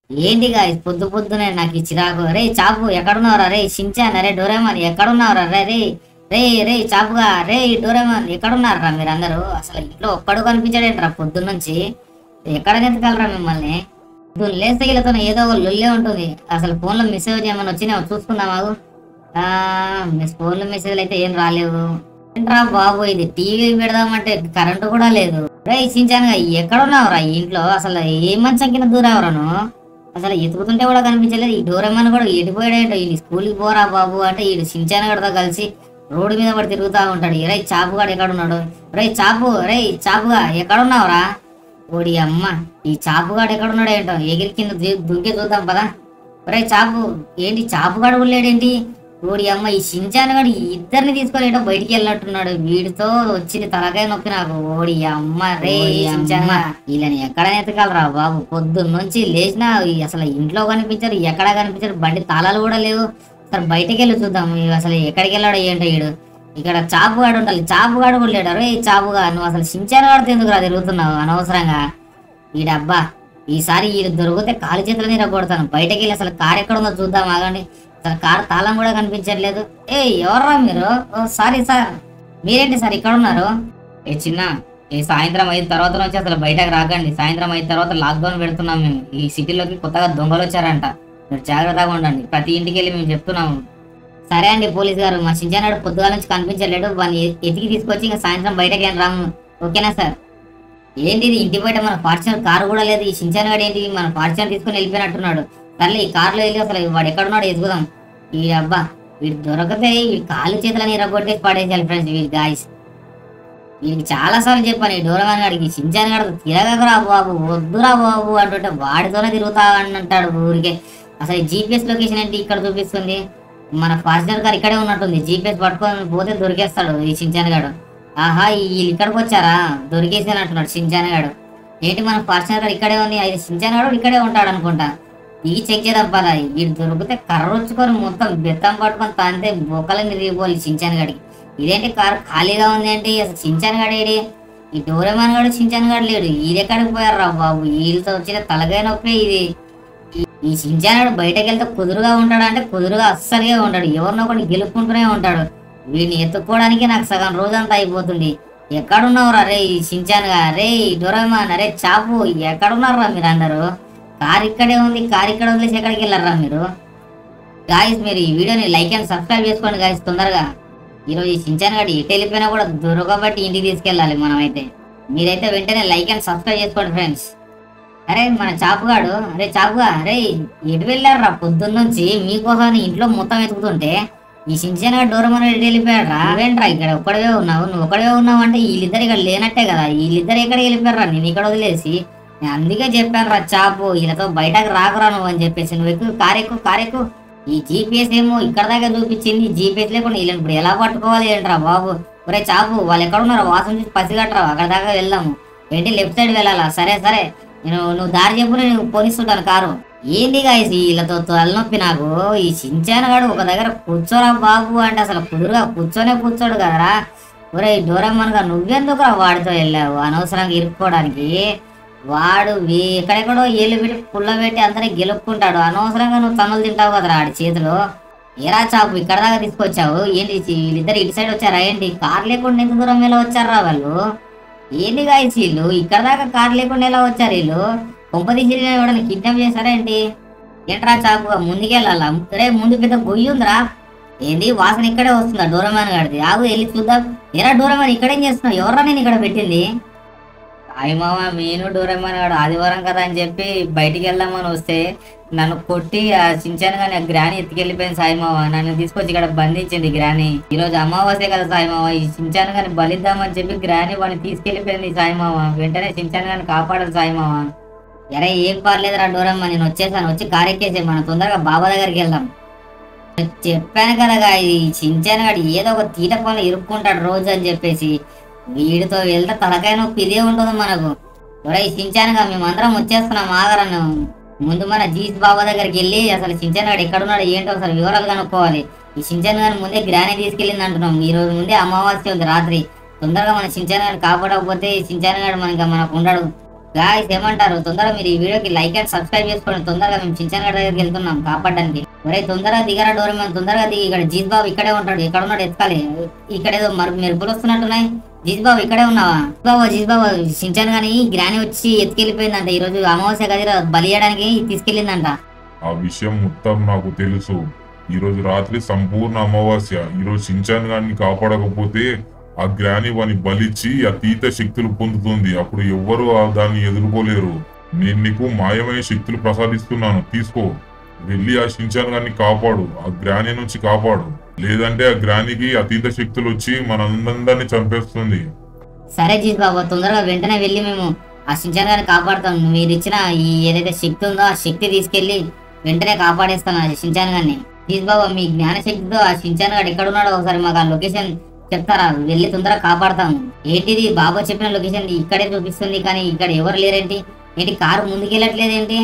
ఏంటి గాయస్ పొద్దు పొద్దునే నాకు ఈ చిరాకు రే చాపు ఎక్కడున్నావురా రే షించాన్ రే డోరేమాన్ ఎక్కడున్నావురా రే రే రే రే చాపుగా రే డోరేమాన్ ఎక్కడున్నారా మీరందరూ అసలు ఇంట్లో ఒక్కడు కనిపించాడేంట్రా పొద్దున్న నుంచి ఎక్కడ నెతకలరా మిమ్మల్ని పొద్దున్న లేస్తే వీళ్ళతో ఏదో ఒక లొల్లే ఉంటుంది అసలు ఫోన్లో మెసేజ్ ఏమైనా వచ్చినా చూసుకుందాం మాకు మీ ఫోన్లో మెసేజ్లు అయితే ఏం రాలేవు ఏంట్రా బాబు ఇది టీవీ పెడదామంటే కరెంటు కూడా లేదు రే సించానుగా ఎక్కడున్నావురా ఈ ఇంట్లో అసలు ఏ మంచం కింద దూరావురా నువ్వు అసలు ఎతుకుతుంటే కూడా కనిపించలేదు ఈ డోరేమన్ కూడా ఎడిపోయాడేంటో ఈ స్కూల్కి పోరా బాబు అంటే ఈ సించాన్ గడితో కలిసి రోడ్డు మీద పడి తిరుగుతా ఉంటాడు రే చాపుగాడు ఎక్కడున్నాడు రే చాపు రే చాపుగా ఎక్కడున్నావురా ఓడి అమ్మ ఈ చాపుగాడు ఎక్కడున్నాడు ఏంటో ఎగిరి కింద దు- దుంకే చూద్దాం పదా రే చాపు ఏంటి చాపుగాడు లేడేంటి ఓడి అమ్మ ఈ సించాన్ గడు ఇద్దరిని తీసుకొని ఏంటో బయటికి వెళ్ళినట్టున్నాడు వీడితో వచ్చింది తలకాయ నొప్పి నాకు ఓడి అమ్మ రే సించాన్ వీళ్ళని ఎక్కడ ఎతకాలరా బాబు పొద్దున్న నుంచి లేచినా ఈ అసలు ఇంట్లో కనిపించారు ఎక్కడ కనిపించారు బండి తాళాలు కూడా లేవు సరే బయటికి వెళ్ళి చూద్దాం ఈ అసలు ఎక్కడికి వెళ్ళాడో ఏంటో వీడు ఇక్కడ చాపుగాడు ఉండాలి చాపుగాడు కూడా లేడు రే చాపుగా నువ్వు అసలు సించాన్ గాడితో ఎందుకు రా తిరుగుతున్నావు అనవసరంగా ఈడబ్బా ఈసారి వీడు దొరికితే కాలు చేతుల నీర కొడతాను బయటకి వెళ్ళి అసలు కారు ఎక్కడ ఉందో చూద్దాం ఆగండి అసలు కారు తాళం కూడా కనిపించట్లేదు ఏ ఎవర్రా మీరు ఓ సారీ సార్ మీరేంటి సార్ ఇక్కడ ఉన్నారు ఏ చిన్న ఈ సాయంత్రం అయిన తర్వాత నుంచి అసలు బయటకు రాకండి సాయంత్రం అయిన తర్వాత లాక్డౌన్ పెడుతున్నాం మేము ఈ సిటీలోకి కొత్తగా దొంగలు వచ్చారంట మీరు జాగ్రత్తగా ఉండండి ప్రతి ఇంటికి వెళ్ళి మేము చెప్తున్నాము సరే అండి పోలీస్ గారు మా సించానాడు పొద్దుగాల నుంచి కనిపించలేడు వాడిని ఎ- ఎతికి తీసుకొచ్చి ఇంకా సాయంత్రం బయటకి ఏం రాము ఓకేనా సార్ ఏంటి ఇది ఇంటి బయట మన ఫార్చునర్ కారు కూడా లేదు ఈ సించాన్ గాడు ఏంటి మన ఫార్చునర్ తీసుకొని వెళ్ళిపోయినట్టున్నాడు సర్లే ఈ కారులో వెళ్ళి అసలు వాడు ఎక్కడున్నాడు ఎదుగుదాం ఈ అబ్బా వీడు దొరకతే వీడి కాలు చేతులని ఇరగొట్టేసి పడేసాలి ఫ్రెండ్స్ వీడి గాయస్ వీడికి చాలా సార్లు చెప్పాను ఈ డోరమాన్ గాడికి సించాన్ గాడు తిరగకరా బాబు వద్దురా బాబు అంటుంటే వాడితోనే తిరుగుతా అని అంటాడు ఊరికే అసలు జీపీఎస్ లొకేషన్ ఏంటి ఇక్కడ చూపిస్తుంది మన ఫార్చునర్ కార్ ఇక్కడే ఉన్నట్టుంది జీపీఎస్ పట్టుకొని పోతే దొరికేస్తాడు ఈ సించాన్ గాడు ఆహా వీళ్ళు ఇక్కడికి వచ్చారా దొరికేసినట్టున్నాడు సించాన్ గాడు ఏంటి మన ఫార్చునర్ కార్ ఇక్కడే ఉంది అది సించాన్ గాడు ఇక్కడే ఉంటాడు అనుకుంటా దిగి చెక్ చేద్దాం పద వీడు దొరికితే కర్ర వచ్చుకొని మొత్తం బెత్తం పట్టుకొని తాంతే బొక్కలని దిగిపోవాలి సించాన్ గాడికి ఇదేంటి కారు ఖాళీగా ఉంది ఏంటి అసలు సించాన్ గాడు ఏడి ఈ డోరేమాన్ గాడు సించాన్ గాడు లేడు ఇది ఎక్కడికి పోయారు బాబు వీళ్ళతో వచ్చిన తలకాయ నొప్పి ఇది ఈ- ఈ సించానుడు బయటకు వెళ్తే కుదురుగా ఉంటాడు అంటే కుదురుగా అస్సలుగా ఉంటాడు ఎవరినో ఒకటి గెలుపుకుంటూనే ఉంటాడు వీడిని ఎత్తుక్కోవడానికి నాకు సగం రోజంతా అయిపోతుంది ఎక్కడున్నావురా రే ఈ సించానుగా రే డొరమాన్ అరే చాపు ఎక్కడున్నారా మీరు అందరూ కార్ ఇక్కడే ఉంది కార్ ఇక్కడ వదిలేసి ఎక్కడికి వెళ్ళారా మీరు గాయస్ మీరు ఈ వీడియోని లైక్ అండ్ సబ్స్క్రైబ్ చేసుకోండి గాయస్ తొందరగా ఈరోజు ఈ సించాన్ గడి ఎటు వెళ్ళిపోయినా కూడా దొరకబట్టి ఇంటికి తీసుకెళ్ళాలి మనమైతే మీరైతే వెంటనే లైక్ అండ్ సబ్స్క్రైబ్ చేసుకోండి ఫ్రెండ్స్ అరే మన చాపుగాడు అరే చాపుగా అరే ఎటు వెళ్ళారా పొద్దున్న నుంచి మీకోసం ఇంట్లో మొత్తం వెతుకుతుంటే ఈ సించన డోరమన్ ఎటు వెళ్ళిపోయాడు రా నువ్వేంట్రా ఇక్కడ ఒక్కడవే ఉన్నావు నువ్వు ఒక్కడవే ఉన్నావు అంటే వీళ్ళిద్దరు ఇక్కడ లేనట్టే కదా వీళ్ళిద్దరు ఎక్కడ వెళ్ళిపోయారా నేను ఇక్కడ వదిలేసి నేను అందుకే చెప్పాను రా చాపు వీళ్ళతో బయటకు రాకురా నువ్వు అని చెప్పేసి నువ్వు ఎక్కువ కారెక్కు కారెక్కు ఈ జీపీఎస్ ఏమో ఇక్కడ దాకా చూపించింది జీపీఎస్ లేకుండా వీళ్ళని ఇప్పుడు ఎలా పట్టుకోవాలి ఏంట్రా బాబు ఒరే చాపు వాళ్ళు ఎక్కడ ఉన్నారో వాసన చూసి పసిగట్టరా అక్కడ దాకా వెళ్దాము ఏంటి లెఫ్ట్ సైడ్ వెళ్ళాలా సరే సరే నేను నువ్వు దారి చెప్పు నేను పోనిస్తుంటాను కారు ఏంది గాయస్ వీళ్ళతో తలనొప్పి నాకు ఈ సించాన్ గాడు ఒక దగ్గర కూర్చోరా బాబు అంటే అసలు కుదురుగా కూర్చోనే కూర్చోడు కదరా ఒరే డోరమ్మన్గా నువ్వెందుకురా వాడితో వెళ్ళావు అనవసరంగా ఇరుక్కోవడానికి వాడు వే- ఎక్కడెక్కడో ఏళ్ళు పెట్టి పుల్ల పెట్టి అందరినీ గెలుపుకుంటాడు అనవసరంగా నువ్వు తన్నులు తింటావు కదరా ఆడి చేతిలో ఏరా చాపు ఇక్కడ దాకా తీసుకొచ్చావు ఏంటి చి- వీళ్ళిద్దరు ఇటు సైడ్ వచ్చారా ఏంటి కార్ లేకుండా ఎంత దూరం ఎలా వచ్చారా వాళ్ళు ఏంది గాయస్ వీళ్ళు ఇక్కడ దాకా కార్ లేకుండా ఎలా వచ్చారు వీళ్ళు కొంపదీసి ఎవడని కిడ్నాప్ చేశారా ఏంటి ఏంట్రా చాపుగా ముందుకెళ్ళాలా రే ముందు పెద్ద గొయ్యి ఉందిరా ఏంది వాసన ఇక్కడే వస్తుందా డోరమాన్ గాడిది ఆగు వెళ్ళి చూద్దాం ఎరా డోరమాన్ ఇక్కడేం చేస్తున్నావు ఎవరా నేను ఇక్కడ పెట్టింది అయ్య మామ నేను డోరమాన్ గాడు ఆదివారం కదా అని చెప్పి బయటికి వెళ్దామని వస్తే నన్ను కొట్టి ఆ చించాను కానీ ఆ గ్రాని ఎత్తుకెళ్ళిపోయింది సాయిమావ నన్ను తీసుకొచ్చి ఇక్కడ బంధించింది గ్రాని ఈ రోజు అమావాస్య కదా సాయిమావ ఈ చించాను కానీ బలిద్దామని చెప్పి గ్రాని వాడిని తీసుకెళ్లిపోయింది సాయిమావ వెంటనే చించాను కానీ కాపాడాలి సాయిమావ ఎరే ఏం పర్లేదురా డోరమ్మ నేను వచ్చేసాను వచ్చి కారెక్కేసే మనం తొందరగా బాబా దగ్గరికి వెళ్దాం చెప్పాను కదా ఈ చించాను గాడు ఏదో ఒక తీట పనులు ఇరుక్కుంటాడు రోజు అని చెప్పేసి వీడితో వెళ్తే తలకాయ నొప్పి ఇదే ఉంటుంది మనకు ఒరే చించానుగా మేమందరం వచ్చేస్తున్నాం ఆగరను ముందు మన జీస్ బాబా దగ్గరికి వెళ్ళి అసలు చించాన్ గాడు ఎక్కడున్నాడు ఏంటో అసలు వివరాలు కనుక్కోవాలి ఈ చించాన్ గారిని ముందే గ్రాని తీసుకెళ్ళింది అంటున్నాం ఈ రోజు ముందే అమావాస్య ఉంది రాత్రి తొందరగా మన చించాన్ గారిని కాపాడకపోతే ఈ చించాన్ గాడు మనకి మనకు ఉండడు గాయస్ ఏమంటారు తొందరగా మీరు ఈ వీడియోకి లైక్ అండ్ సబ్స్క్రైబ్ చేసుకోండి తొందరగా మేము చించన్ గడ దగ్గరికి వెళ్తున్నాం కాపాడడానికి ఒరే తొందరగా దిగరా డోరేమాన్ తొందరగా దిగి ఇక్కడ జీజ్ బాబు ఇక్కడే ఉంటాడు ఎక్కడ ఉన్నాడు ఎత్తుకాలి ఇక్కడ ఏదో మరి మెరుపులు వస్తున్నట్టున్నాయి జీజ్ బాబు ఇక్కడే ఉన్నావా బాబు జీజ్ బాబు చించాను కానీ గ్రాని వచ్చి ఎత్తుకెళ్ళిపోయిందంట ఈ రోజు అమావాస్య గదిలో బలియడానికి తీసుకెళ్ళిందంట ఆ విషయం మొత్తం నాకు తెలుసు ఈ రోజు రాత్రి సంపూర్ణ అమావాస్య ఈ రోజు సించాన్ గారిని కాపాడకపోతే ఆ గ్రాని వాని బలిచ్చి అతీత శక్తులు పొందుతుంది అప్పుడు ఎవ్వరూ ఆ దాన్ని ఎదుర్కోలేరు నేను నీకు మాయమైన శక్తులు ప్రసాదిస్తున్నాను తీసుకో వెళ్ళి ఆ సించాన్ గారిని కాపాడు ఆ గ్రాని నుంచి కాపాడు లేదంటే ఆ గ్రానికి అతీత శక్తులు వచ్చి మనందరినీ చంపేస్తుంది సరే జీజ్ బాబు తొందరగా వెంటనే వెళ్ళి మేము ఆ సించాన్ గారిని కాపాడుతాం మీరు ఇచ్చిన ఈ ఏదైతే శక్తి ఉందో ఆ శక్తి తీసుకెళ్లి వెంటనే కాపాడేస్తాను ఆ సించాన్ గారిని జీజ్ బాబు మీ జ్ఞాన శక్తితో ఆ సించాన్ గారు ఎక్కడ ఉన్నాడో ఒకసారి మాకు ఆ లొకేషన్ చెప్తారా వెళ్ళి తొందరగా కాపాడతాము ఏంటిది బాబు చెప్పిన లొకేషన్ ఇక్కడే చూపిస్తుంది కానీ ఇక్కడ ఎవరు లేరేంటి ఏంటి కారు ముందుకెళ్ళట్లేదు ఏంటి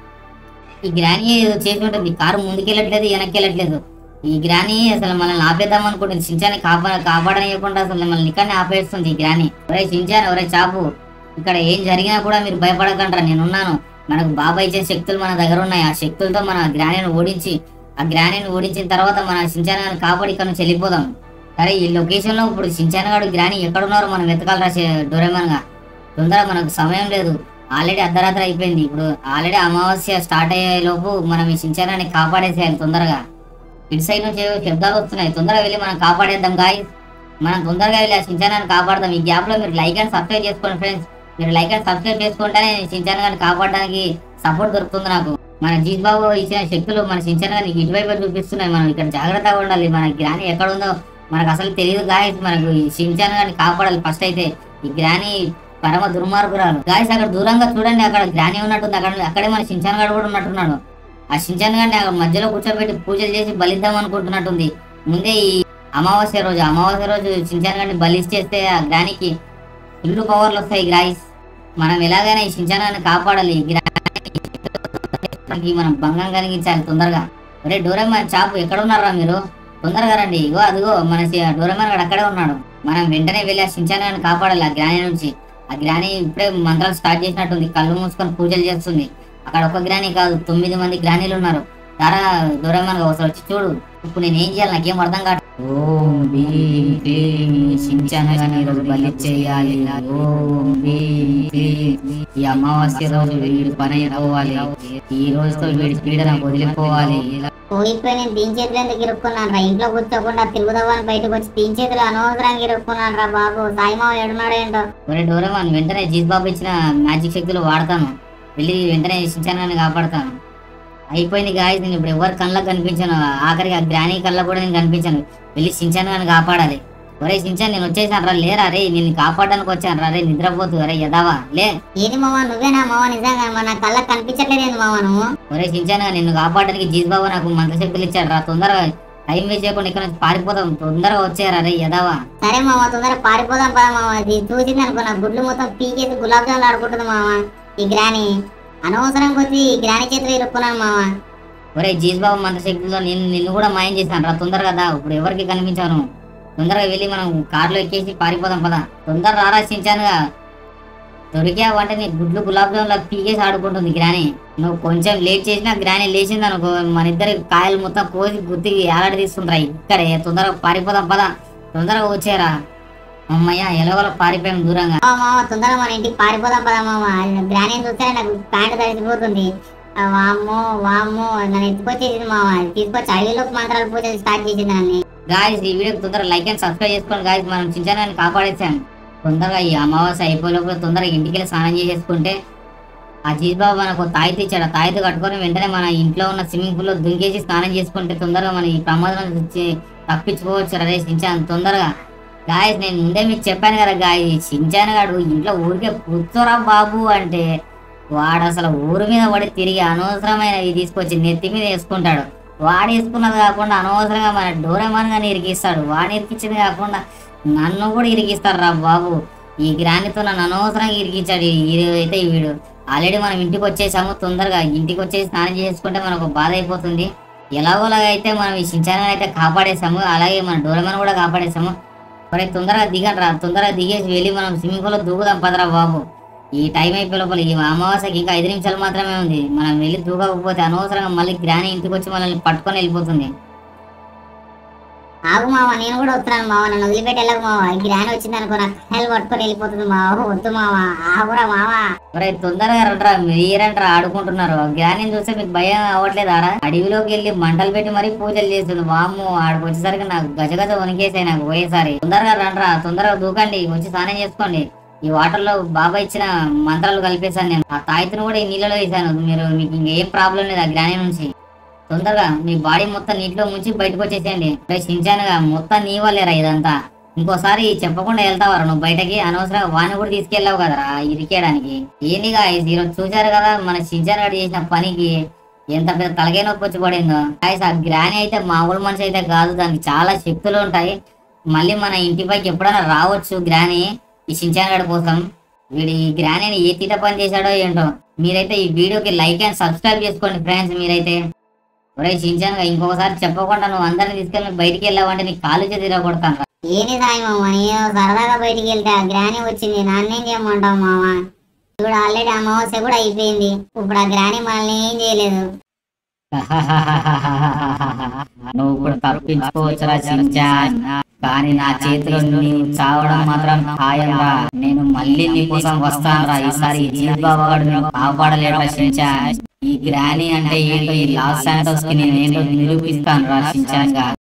ఈ గ్రాని ఏదో చేసి ఉంటుంది కారు ముందుకెళ్ళట్లేదు వెనక్కి వెళ్ళట్లేదు ఈ గ్రాని అసలు మనల్ని ఆపేద్దాం అనుకుంటుంది సించాన్ని కాపా కాపాడనియకుండా అసలు మనల్ని ఇక్కడనే ఆపేస్తుంది ఈ గ్రాని ఒరే సించాన్ ఒరే చాపు ఇక్కడ ఏం జరిగినా కూడా మీరు భయపడకంటారా నేనున్నాను మనకు బాబా ఇచ్చే శక్తులు మన దగ్గర ఉన్నాయి ఆ శక్తులతో మన గ్రానిని ఓడించి ఆ గ్రానిని ఓడించిన తర్వాత మన సించాన్ గారిని కాపాడి ఇక్కడ నుంచి వెళ్ళిపోదాం సరే ఈ లొకేషన్ లో ఇప్పుడు సించాన్ గారు గ్రాని ఎక్కడున్నారో మనం వెతకాలరా డోరేమన్ గా తొందరగా మనకు సమయం లేదు ఆల్రెడీ అర్ధరాత్రి అయిపోయింది ఇప్పుడు ఆల్రెడీ అమావాస్య స్టార్ట్ అయ్యే లోపు మనం ఈ సించానాన్ని కాపాడేసేయాలి తొందరగా ఇటు సైడ్ నుంచి ఏవో శబ్దాలు వస్తున్నాయి తొందరగా వెళ్ళి మనం కాపాడేద్దాం గాయ మనం తొందరగా వెళ్ళి ఆ సించానాన్ని కాపాడదాం ఈ గ్యాప్ లో మీరు లైక్ అండ్ సబ్స్క్రైబ్ చేసుకోండి ఫ్రెండ్స్ మీరు లైక్ అండ్ సబ్స్క్రైబ్ చేసుకుంటేనే సించాన్ గారిని కాపాడడానికి సపోర్ట్ దొరుకుతుంది నాకు మన జీత్ బాబు ఇచ్చిన శక్తులు మన సించాన్ గారికి ఇటువైపు చూపిస్తున్నాయి మనం ఇక్కడ జాగ్రత్తగా ఉండాలి మన గ్రాని ఎక్కడ ఉందో మనకు అసలు తెలియదు గాయస్ మనకు ఈ సించాన్ గారిని కాపాడాలి ఫస్ట్ అయితే ఈ గ్రాని పరమ దుర్మార్గురాలు గాయస్ అక్కడ దూరంగా చూడండి అక్కడ గ్రాని ఉన్నట్టుంది అక్కడ అక్కడే మన సించాన్ గారు కూడా ఉన్నట్టున్నాడు ఆ సించాన్ గారిని అక్కడ మధ్యలో కూర్చోబెట్టి పూజలు చేసి బలిద్దాం అనుకుంటున్నట్టుంది ముందే ఈ అమావాస్య రోజు అమావాస్య రోజు సించాన్ గారిని బలిచ్చేస్తే ఆ గ్రానికి ఫుల్ పవర్లు వస్తాయి గ్రాయిస్ మనం ఎలాగైనా ఈ సించాన్ గారిని కాపాడాలి ఈ గ్రానికి మనం భంగం కలిగించాలి తొందరగా ఒరే డోరేమాన్ చాపు ఎక్కడ ఉన్నారా మీరు తొందరగా రండి ఇగో అదిగో మన సి- డోరేమాన్ గడు అక్కడే ఉన్నాడు మనం వెంటనే వెళ్ళి ఆ సించాన్ గారిని కాపాడాలి ఆ గ్రాని నుంచి ఆ గ్రాని ఇప్పుడే మంత్రాలు స్టార్ట్ చేసినట్టుంది కళ్ళు మూసుకొని పూజలు చేస్తుంది అక్కడ ఒక గ్రాని కాదు తొమ్మిది మంది గ్రానీలు ఉన్నారు దారా డోరేమాన్ ఒకసారి వచ్చి చూడు ఇప్పుడు నేను ఏం చేయాలి నాకేం అర్థం కాదు ఓం భీం క్లీం సించాన్ గారిని ఈరోజు బలి చేయాలి ఓం భీం క్లీం ఈ అమావాస్య రోజు వీడి పని అయిపోవాలి ఈ రోజుతో వీడి పీడ నాకు వదిలిపోవాలి పోయిపోయి నేను దీని చేతులు ఎందుకు ఇరుక్కున్నాను రా ఇంట్లో కూర్చోకుండా తిరుగుదామని బయటకు వచ్చి దీని చేతులు అనవసరంగా ఇరుక్కున్నాను రా బాబు సాయిమావ ఎడున్నాడు ఏంటో ఒరే డోరేమాన్ వెంటనే జీత్ బాబు ఇచ్చిన మ్యాజిక్ శక్తులు వాడతాను వెళ్ళి వెంటనే సించానాన్ని కాపాడతాను అయిపోయింది గాయస్ నేను ఇప్పుడు ఎవరి కళ్ళకు కనిపించాను ఆఖరికి ఆ గ్రానీ కళ్ళకు కూడా నేను కనిపించాను వెళ్ళి సించాన్ గారిని కాపాడాలి ఒరే సించాన్ నేను వచ్చేసాను రా లేరా రే నేను కాపాడడానికి వచ్చాను రా రే నిద్రపోతు అరే యదావా లే ఏది మామ నువ్వేనా మామ నిజంగా మన కళ్ళకి కనిపించట్లేదు మామ నువ్వు ఒరే సించాన్ నిన్ను కాపాడడానికి జీత్ బాబు నాకు మంత్రశక్తులు ఇచ్చాడు రా తొందరగా టైం వేస్ట్ చేయకుండా ఇక్కడ నుంచి పారిపోదాం తొందరగా వచ్చారా రే యదావా సరే మామ తొందరగా పారిపోదాం పదా మామ ఇది చూసింది అనుకో నా గుడ్లు మొత్తం పీకేసి గులాబ్ జాములు ఆడుకుంటుంది మామ ఈ గ్రాని అనవసరంగా వచ్చి ఈ గ్రాని చేతిలో ఇరుక్కున్నాను మామ ఒరే జీజ్ బాబు మంత్రశక్తిలో నేను నిన్ను కూడా మాయం చేశాను రా తొందరగా దా ఇప్పుడు ఎవరికి కనిపించాను తొందరగా వెళ్ళి మనం కారులో ఎక్కేసి పారిపోదాం పదా తొందర రారా సించానుగా దొరికావంటే నీ గుడ్లు గులాబ్ జాములా పీకేసి ఆడుకుంటుంది గ్రాని నువ్వు కొంచెం లేట్ చేసినా గ్రాని లేచింది అనుకో మన ఇద్దరి కాయలు మొత్తం కోసి గుత్తికి ఏలాడ తీసుకుంటారా ఇక్కడే తొందరగా పారిపోదాం పదా తొందరగా వచ్చారా అమ్మయ్య ఎలవల పారిపోయాం దూరంగా మామ మామ తొందరగా మన ఇంటికి పారిపోదాం పదా మామ గ్రాని చూస్తే నాకు ప్యాంటు తడిసిపోతుంది ఆ వామ్మో వామ్మో నన్ను ఎత్తుకొచ్చేసింది మామ తీసుకొచ్చి అడవిలోకి మంత్రాలు పూజ స్టార్ట్ చేసింది నన్ను గాయస్ ఈ వీడియోకి తొందరగా లైక్ అండ్ సబ్స్క్రైబ్ చేసుకోండి గాయస్ మనం చించనాన్ని కాపాడేసాం తొందరగా ఈ అమావాస్య అయిపోయేలోపు తొందరగా ఇంటికి వెళ్ళి స్నానం చేసేసుకుంటే ఆ జీబాబు మనకు తాయితీ ఇచ్చాడు ఆ తాయితీ కట్టుకొని వెంటనే మన ఇంట్లో ఉన్న స్విమ్మింగ్ పూల్ లో దుంకేసి స్నానం చేసుకుంటే తొందరగా మన ఈ ప్రమాదం నుంచి తప్పించుకోవచ్చు రే సించాన్ తొందరగా గాయస్ నేను ముందే మీకు చెప్పాను కదా గాయ సించాన్ గాడు ఇంట్లో ఊరికే కూర్చోరా బాబు అంటే వాడు అసలు ఊరి మీద పడి తిరిగి అనవసరమైనవి తీసుకొచ్చి నెత్తి మీద వేసుకుంటాడు వాడు వేసుకున్నది కాకుండా అనవసరంగా మన డోరేమాన్ గాని ఇరికిస్తాడు వాడిని ఇరికించింది కాకుండా నన్ను కూడా ఇరికిస్తాడు రా బాబు ఈ గ్రానితో నన్ను అనవసరంగా ఇరికించాడు ఈ- అయితే వీడు ఆల్రెడీ మనం ఇంటికి వచ్చేసాము తొందరగా ఇంటికి వచ్చేసి స్నానం చేసుకుంటే మనకు బాధ అయిపోతుంది ఎలాగోలాగా అయితే మనం ఈ సించాన్ని అయితే కాపాడేసాము అలాగే మన డోరేమాన్ కూడా కాపాడేసాము మరి తొందరగా దిగండి రా తొందరగా దిగేసి వెళ్ళి మనం స్విమ్మింగ్ పూల్ లో దూకుదాం పదరా బాబు ఈ టైం అయిపోయే లోపల ఈ అమావాస్యకి ఇంకా ఐదు నిమిషాలు మాత్రమే ఉంది మనం వెళ్ళి దూకకపోతే అనవసరంగా మళ్ళీ గ్రాని ఇంటికి వచ్చి మనల్ని పట్టుకొని వెళ్ళిపోతుంది ఆగు మావ నేను కూడా వస్తున్నాను మావ నన్ను వదిలిపెట్టి వెళ్ళకు మావ ఈ గ్రాని వచ్చింది అనుకో నాకు హెల్ పట్టుకొని వెళ్ళిపోతుంది మావ వద్దు మావ ఆగురా మావ ఒరే తొందరగా రండ్రా మీరంటారా ఆడుకుంటున్నారు గ్రాని చూస్తే మీకు భయం అవ్వట్లేదారా అడవిలోకి వెళ్ళి మంటలు పెట్టి మరీ పూజలు చేస్తుంది వాము ఆడికి వచ్చేసరికి నాకు గజగజ వణికేసాయి నాకు పోయేసారి తొందరగా రండ్రా తొందరగా దూకండి వచ్చి స్నానం చేసుకోండి ఈ వాటర్ లో బాబా ఇచ్చిన మంత్రాలు కలిపేశాను నేను ఆ తాయితును కూడా ఈ నీళ్ళలో వేసాను మీరు మీకు ఇంకేం ప్రాబ్లం లేదు ఆ గ్రాని నుంచి తొందరగా మీ బాడీ మొత్తం నీటిలో ముంచి బయటకు వచ్చేసేయండి చించానుగా మొత్తం నీ వల్లేరా ఇదంతా ఇంకోసారి చెప్పకుండా వెళ్తావారా నువ్వు బయటకి అనవసరంగా వాణి కూడా తీసుకెళ్ళావు కదరా ఇరికేయడానికి ఏందిగా ఈరోజు చూశారు కదా మన చించాన్ గడి చేసిన పనికి ఎంత పెద్ద తలకే నొప్పి వచ్చి పడిందో గాయస్ ఆ గ్రాని అయితే మామూలు మనిషి అయితే కాదు దానికి చాలా శక్తులు ఉంటాయి మళ్ళీ మన ఇంటిపైకి ఎప్పుడైనా రావచ్చు గ్రాని ఈ చించాన్ గడి కోసం వీడి ఈ గ్రానీని ఏ తీట పని చేశాడో ఏంటో మీరైతే ఈ వీడియోకి లైక్ అండ్ సబ్స్క్రైబ్ చేసుకోండి ఫ్రెండ్స్ మీరైతే ఒరే చించానుగా ఇంకొకసారి చెప్పకుండా నువ్వు అందరిని తీసుకెళ్ళి బయటికి వెళ్ళావంటే నీ కాలు చేతి కొడతాను ఏంది సాయి మామ నేను సరదాగా బయటికి వెళ్తే ఆ గ్రాని వచ్చింది నన్నేం చేయమంటావు మామ ఇప్పుడు ఆల్రెడీ అమావాస్య కూడా అయిపోయింది ఇప్పుడు ఆ గ్రాని మనల్ని ఏం చేయలేదు నువ్వు కూడా తప్పించుకోవచ్చురా చించాన్ కానీ నా చేతిలో నీవు చావడం మాత్రం ఖాయంరా నేను మళ్ళీ నీ కోసం వస్తానురా ఈసారి ఈ జీబాబా వాడు నేను కాపాడలేడురా చించాన్ ఈ గ్రాని అంటే ఏంటో ఈ లాస్ శాంటోస్ కి నేను ఏంటో నిరూపిస్తాను రా చించాన్ గా